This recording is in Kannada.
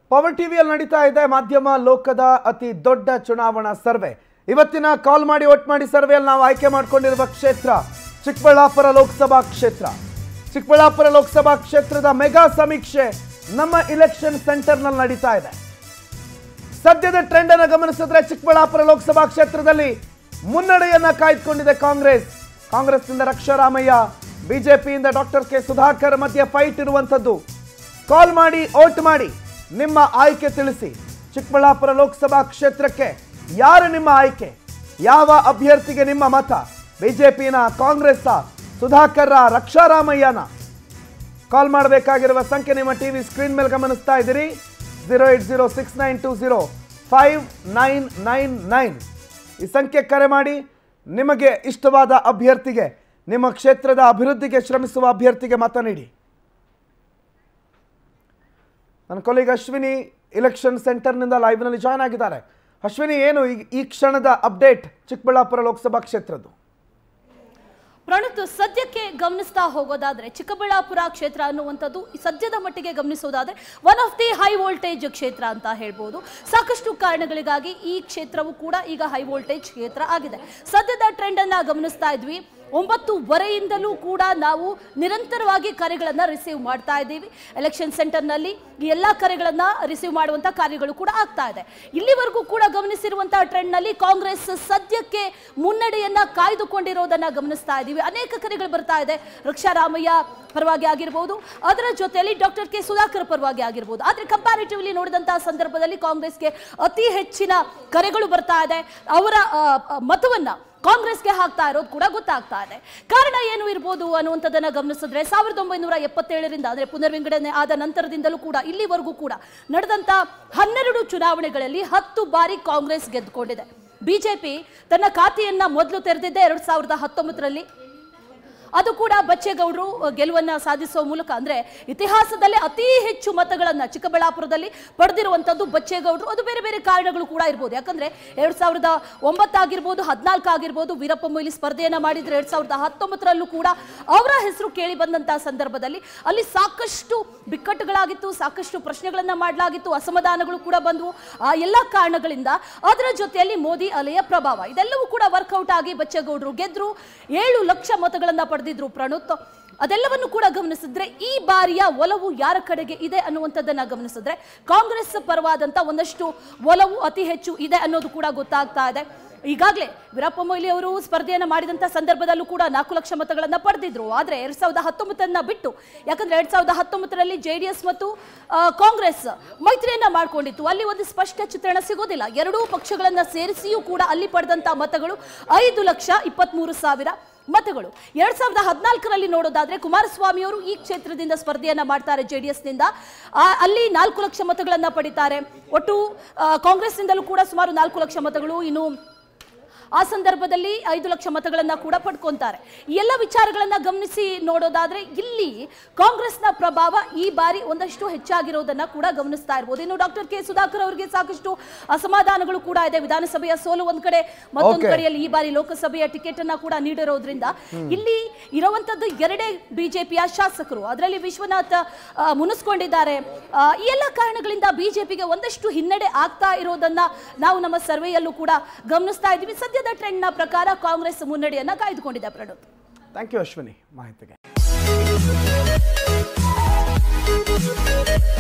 ಪವರ್ ಟಿವಿಯಲ್ಲಿ ನಡೀತಾ ಇದೆ ಮಾಧ್ಯಮ ಲೋಕದ ಅತಿ ದೊಡ್ಡ ಚುನಾವಣಾ ಸರ್ವೆ ಇವತ್ತಿನ ಕಾಲ್ ಮಾಡಿ ಓಟ್ ಮಾಡಿ ಸರ್ವೆಯಲ್ಲಿ ನಾವು ಆಯ್ಕೆ ಮಾಡಿಕೊಂಡಿರುವ ಕ್ಷೇತ್ರ ಚಿಕ್ಕಬಳ್ಳಾಪುರ ಲೋಕಸಭಾ ಕ್ಷೇತ್ರ ಚಿಕ್ಕಬಳ್ಳಾಪುರ ಲೋಕಸಭಾ ಕ್ಷೇತ್ರದ ಮೆಗಾ ಸಮೀಕ್ಷೆ ನಮ್ಮ ಇಲೆಕ್ಷನ್ ಸೆಂಟರ್ನಲ್ಲಿ ನಡೀತಾ ಇದೆ ಸದ್ಯದ ಟ್ರೆಂಡ್ ಅನ್ನು ಗಮನಿಸಿದ್ರೆ ಚಿಕ್ಕಬಳ್ಳಾಪುರ ಲೋಕಸಭಾ ಕ್ಷೇತ್ರದಲ್ಲಿ ಮುನ್ನಡೆಯನ್ನ ಕಾಯ್ದುಕೊಂಡಿದೆ ಕಾಂಗ್ರೆಸ್ ಕಾಂಗ್ರೆಸ್ನಿಂದ ರಕ್ಷಾರಾಮಯ್ಯ ಬಿಜೆಪಿಯಿಂದ ಡಾಕ್ಟರ್ ಕೆ ಸುಧಾಕರ್ ಮಧ್ಯೆ ಫೈಟ್ ಇರುವಂಥದ್ದು ಕಾಲ್ ಮಾಡಿ ಓಟ್ ಮಾಡಿ ನಿಮ್ಮ ಆಯ್ಕೆ ತಿಳಿಸಿ ಚಿಕ್ಕಬಳ್ಳಾಪುರ ಲೋಕಸಭಾ ಕ್ಷೇತ್ರಕ್ಕೆ ಯಾರು ನಿಮ್ಮ ಆಯ್ಕೆ ಯಾವ ಅಭ್ಯರ್ಥಿಗೆ ನಿಮ್ಮ ಮತ ಬಿಜೆಪಿನ ಕಾಂಗ್ರೆಸ್ ಸುಧಾಕರ್ ರಕ್ಷಾರಾಮಯ್ಯನ ಕಾಲ್ ಮಾಡಬೇಕಾಗಿರುವ ಸಂಖ್ಯೆ ನಿಮ್ಮ ಟಿವಿ ಸ್ಕ್ರೀನ್ ಮೇಲೆ ಗಮನಿಸ್ತಾ ಇದ್ದೀರಿ zero eight zero six nine two zero five nine nine nine ಈ ಸಂಖ್ಯೆ ಕರೆ ಮಾಡಿ ನಿಮಗೆ ಇಷ್ಟವಾದ ಅಭ್ಯರ್ಥಿಗೆ ನಿಮ್ಮ ಕ್ಷೇತ್ರದ ಅಭಿವೃದ್ಧಿಗೆ ಶ್ರಮಿಸುವ ಅಭ್ಯರ್ಥಿಗೆ ಮತ ನೀಡಿ ನನ್ನ ಕೊಲೀಗ್ ಅಶ್ವಿನಿ ಇಲೆಕ್ಷನ್ ಸೆಂಟರ್ನಿಂದ ಲೈವ್ನಲ್ಲಿ ಜಾಯ್ನ್ ಆಗಿದ್ದಾರೆ ಅಶ್ವಿನಿ ಏನು ಈ- ಈ ಕ್ಷಣದ ಅಪ್ಡೇಟ್ ಚಿಕ್ಕಬಳ್ಳಾಪುರ ಲೋಕಸಭಾ ಕ್ಷೇತ್ರದ್ದು ಪ್ರಣತ್ ಸದ್ಯಕ್ಕೆ ಗಮನಿಸ್ತಾ ಹೋಗೋದಾದ್ರೆ ಚಿಕ್ಕಬಳ್ಳಾಪುರ ಕ್ಷೇತ್ರ ಅನ್ನುವಂಥದ್ದು ಈ ಸದ್ಯದ ಮಟ್ಟಿಗೆ ಗಮನಿಸೋದಾದ್ರೆ one of the high voltage ಕ್ಷೇತ್ರ ಅಂತ ಹೇಳ್ಬೋದು ಸಾಕಷ್ಟು ಕಾರಣಗಳಿಗಾಗಿ ಈ ಕ್ಷೇತ್ರವು ಕೂಡ ಈಗ ಹೈ ವೋಲ್ಟೇಜ್ ಕ್ಷೇತ್ರ ಆಗಿದೆ ಸದ್ಯದ ಟ್ರೆಂಡ್ ಅನ್ನ ಗಮನಿಸ್ತಾ ಇದ್ವಿ ಒಂಬತ್ತುವರೆಯಿಂದಲೂ ಕೂಡ ನಾವು ನಿರಂತರವಾಗಿ ಕರೆಗಳನ್ನು ರಿಸೀವ್ ಮಾಡ್ತಾ ಇದ್ದೀವಿ ಎಲೆಕ್ಷನ್ ಸೆಂಟರ್ನಲ್ಲಿ ಈ ಎಲ್ಲ ಕರೆಗಳನ್ನು ರಿಸೀವ್ ಮಾಡುವಂಥ ಕಾರ್ಯಗಳು ಕೂಡ ಆಗ್ತಾ ಇದೆ ಇಲ್ಲಿವರೆಗೂ ಕೂಡ ಗಮನಿಸಿರುವಂತಹ ಟ್ರೆಂಡ್ನಲ್ಲಿ ಕಾಂಗ್ರೆಸ್ ಸದ್ಯಕ್ಕೆ ಮುನ್ನಡೆಯನ್ನ ಕಾಯ್ದುಕೊಂಡಿರೋದನ್ನ ಗಮನಿಸ್ತಾ ಇದ್ದೀವಿ ಅನೇಕ ಕರೆಗಳು ಬರ್ತಾ ಇದೆ ರಕ್ಷಾರಾಮಯ್ಯ ಪರವಾಗಿ ಆಗಿರ್ಬೋದು ಅದರ ಜೊತೆಯಲ್ಲಿ ಡಾಕ್ಟರ್ ಕೆ ಸುಧಾಕರ್ ಪರವಾಗಿ ಆಗಿರ್ಬೋದು ಆದ್ರೆ ಕಂಪ್ಯಾರಿಟಿವ್ಲಿ ನೋಡಿದಂತಹ ಸಂದರ್ಭದಲ್ಲಿ ಕಾಂಗ್ರೆಸ್ಗೆ ಅತಿ ಹೆಚ್ಚಿನ ಕರೆಗಳು ಬರ್ತಾ ಇದೆ ಅವರ ಆ, ಆ, ಮತವನ್ನ ಕಾಂಗ್ರೆಸ್ಗೆ ಹಾಕ್ತಾ ಇರೋದು ಕೂಡ ಗೊತ್ತಾಗ್ತಾ ಇದೆ ಕಾರಣ ಏನು ಇರ್ಬೋದು ಅನ್ನುವಂಥದ್ದನ್ನ ಗಮನಿಸಿದ್ರೆ ಸಾವಿರದ ಒಂಬೈನೂರ ಎಪ್ಪತ್ತೇಳರಿಂದ ಅಂದ್ರೆ ಪುನರ್ವಿಂಗಡಣೆ ಆದ ನಂತರದಿಂದಲೂ ಕೂಡ ಇಲ್ಲಿವರೆಗೂ ಕೂಡ ನಡೆದಂತ ಹನ್ನೆರಡು ಚುನಾವಣೆಗಳಲ್ಲಿ ಹತ್ತು ಬಾರಿ ಕಾಂಗ್ರೆಸ್ ಗೆದ್ದುಕೊಂಡಿದೆ ಬಿಜೆಪಿ ತನ್ನ ಖಾತೆಯನ್ನ ಮೊದಲು ತೆರೆದಿದ್ದೆ ಎರಡ್ ಸಾವಿರದ ಹತ್ತೊಂಬತ್ತರಲ್ಲಿ ಅದು ಕೂಡ ಬಚ್ಚೇಗೌಡರು ಗೆಲುವನ್ನ ಸಾಧಿಸುವ ಮೂಲಕ ಅಂದ್ರೆ ಇತಿಹಾಸದಲ್ಲೇ ಅತಿ ಹೆಚ್ಚು ಮತಗಳನ್ನ ಚಿಕ್ಕಬಳ್ಳಾಪುರದಲ್ಲಿ ಪಡೆದಿರುವಂತದ್ದು ಬಚ್ಚೇಗೌಡರು ಅದು ಬೇರೆ ಬೇರೆ ಕಾರಣಗಳು ಕೂಡ ಇರ್ಬೋದು ಯಾಕಂದ್ರೆ ಎರಡ್ ಸಾವಿರದ ಒಂಬತ್ತಾಗಿರ್ಬೋದು ಹದಿನಾಲ್ಕು ಆಗಿರ್ಬೋದು ವೀರಪ್ಪ ಮೊಯ್ಲಿ ಸ್ಪರ್ಧೆಯನ್ನ ಮಾಡಿದ್ರೆ ಎರಡ್ ಸಾವಿರದ ಹತ್ತೊಂಬತ್ತರಲ್ಲೂ ಕೂಡ ಅವರ ಹೆಸರು ಕೇಳಿ ಬಂದಂತಹ ಸಂದರ್ಭದಲ್ಲಿ ಅಲ್ಲಿ ಸಾಕಷ್ಟು ಬಿಕ್ಕಟ್ಟುಗಳಾಗಿತ್ತು ಸಾಕಷ್ಟು ಪ್ರಶ್ನೆಗಳನ್ನ ಮಾಡಲಾಗಿತ್ತು ಅಸಮಾಧಾನಗಳು ಕೂಡ ಬಂದವು ಆ ಎಲ್ಲ ಕಾರಣಗಳಿಂದ ಅದರ ಜೊತೆಯಲ್ಲಿ ಮೋದಿ ಅಲೆಯ ಪ್ರಭಾವ ಇದೆಲ್ಲವೂ ಕೂಡ ವರ್ಕೌಟ್ ಆಗಿ ಬಚ್ಚೇಗೌಡರು ಗೆದ್ರು ಏಳು ಲಕ್ಷ ಮತಗಳನ್ನ ಪಡೆದಿದ್ರು ಪ್ರಣುತ್ ಅದೆಲ್ಲವನ್ನು ಕೂಡ ಗಮನಿಸಿದ್ರೆ ಈ ಬಾರಿಯ ಒಲವು ಯಾರ ಕಡೆಗೆ ಇದೆ ಅನ್ನುವಂಥದ್ದನ್ನ ಗಮನಿಸಿದ್ರೆ ಕಾಂಗ್ರೆಸ್ ಪರವಾದಂತ ಒಂದಷ್ಟು ಒಲವು ಅತಿ ಹೆಚ್ಚು ಇದೆ ಅನ್ನೋದು ಕೂಡ ಗೊತ್ತಾಗ್ತಾ ಇದೆ ಈಗಾಗಲೇ ವೀರಪ್ಪ ಮೊಯ್ಲಿ ಅವರು ಸ್ಪರ್ಧೆಯನ್ನ ಮಾಡಿದಂತ ಸಂದರ್ಭದಲ್ಲೂ ಕೂಡ ನಾಲ್ಕು ಲಕ್ಷ ಮತಗಳನ್ನ ಪಡೆದಿದ್ರು ಆದ್ರೆ ಎರಡ್ ಸಾವಿರದ ಹತ್ತೊಂಬತ್ತನ್ನ ಬಿಟ್ಟು ಯಾಕಂದ್ರೆ ಎರಡ್ ಸಾವಿರದ ಹತ್ತೊಂಬತ್ತರಲ್ಲಿ ಜೆ ಡಿ ಎಸ್ ಮತ್ತು ಆ, ಕಾಂಗ್ರೆಸ್ ಮೈತ್ರಿಯನ್ನ ಮಾಡ್ಕೊಂಡಿತ್ತು ಅಲ್ಲಿ ಒಂದು ಸ್ಪಷ್ಟ ಚಿತ್ರಣ ಸಿಗೋದಿಲ್ಲ ಎರಡೂ ಪಕ್ಷಗಳನ್ನ ಸೇರಿಸಿಯೂ ಕೂಡ ಅಲ್ಲಿ ಪಡೆದಂತ ಮತಗಳು ಐದು ಲಕ್ಷ ಇಪ್ಪತ್ಮೂರು ಸಾವಿರ ಮತಗಳು ಎರಡ್ ಸಾವಿರದ ಹದಿನಾಲ್ಕರಲ್ಲಿ ನೋಡೋದಾದ್ರೆ ಕುಮಾರಸ್ವಾಮಿ ಅವರು ಈ ಕ್ಷೇತ್ರದಿಂದ ಸ್ಪರ್ಧೆಯನ್ನ ಮಾಡ್ತಾರೆ ಜೆಡಿಎಸ್ ನಿಂದ ಆ, ಅಲ್ಲಿ ನಾಲ್ಕು ಲಕ್ಷ ಮತಗಳನ್ನ ಪಡಿತಾರೆ ಒಟ್ಟು ಆ, ಕಾಂಗ್ರೆಸ್ನಿಂದಲೂ ಕೂಡ ಸುಮಾರು ನಾಲ್ಕು ಲಕ್ಷ ಮತಗಳು ಇನ್ನು ಆ ಸಂದರ್ಭದಲ್ಲಿ ಐದು ಲಕ್ಷ ಮತಗಳನ್ನ ಕೂಡ ಪಡ್ಕೊಂತಾರೆ ಈ ಎಲ್ಲ ವಿಚಾರಗಳನ್ನ ಗಮನಿಸಿ ನೋಡೋದಾದ್ರೆ ಇಲ್ಲಿ ಕಾಂಗ್ರೆಸ್ನ ಪ್ರಭಾವ ಈ ಬಾರಿ ಒಂದಷ್ಟು ಹೆಚ್ಚಾಗಿರೋದನ್ನ ಕೂಡ ಗಮನಿಸ್ತಾ ಇರ್ಬೋದು ಇನ್ನು ಡಾಕ್ಟರ್ ಕೆ ಸುಧಾಕರ್ ಅವರಿಗೆ ಸಾಕಷ್ಟು ಅಸಮಾಧಾನಗಳು ಕೂಡ ಇದೆ ವಿಧಾನಸಭೆಯ ಸೋಲು ಒಂದ್ ಕಡೆ ಮತ್ತೊಂದು Okay. ಕಡೆಯಲ್ಲಿ ಈ ಬಾರಿ ಲೋಕಸಭೆಯ ಟಿಕೆಟ್ ಅನ್ನ ಕೂಡ ನೀಡಿರೋದ್ರಿಂದ ಇಲ್ಲಿ ಇರುವಂತದ್ದು ಎರಡೇ ಬಿಜೆಪಿಯ ಶಾಸಕರು ಅದರಲ್ಲಿ ವಿಶ್ವನಾಥ್ ಆ, ಮುನಿಸ್ಕೊಂಡಿದ್ದಾರೆ ಆ, ಈ ಎಲ್ಲ ಕಾರಣಗಳಿಂದ ಬಿಜೆಪಿಗೆ ಒಂದಷ್ಟು ಹಿನ್ನಡೆ ಆಗ್ತಾ ಇರೋದನ್ನ ನಾವು ನಮ್ಮ ಸರ್ವೆಯಲ್ಲೂ ಕೂಡ ಗಮನಿಸ್ತಾ ಇದ್ದೀವಿ ಸದ್ಯದ ಟ್ರೆಂಡ್ ನ ಪ್ರಕಾರ ಕಾಂಗ್ರೆಸ್ ಮುನ್ನಡೆಯನ್ನ ಕಾಯ್ದುಕೊಂಡಿದೆ ಪ್ರಣೋತ್ ಥ್ಯಾಂಕ್ ಯು ಅಶ್ವಿನಿ ಮಾಹಿತಿಗೆ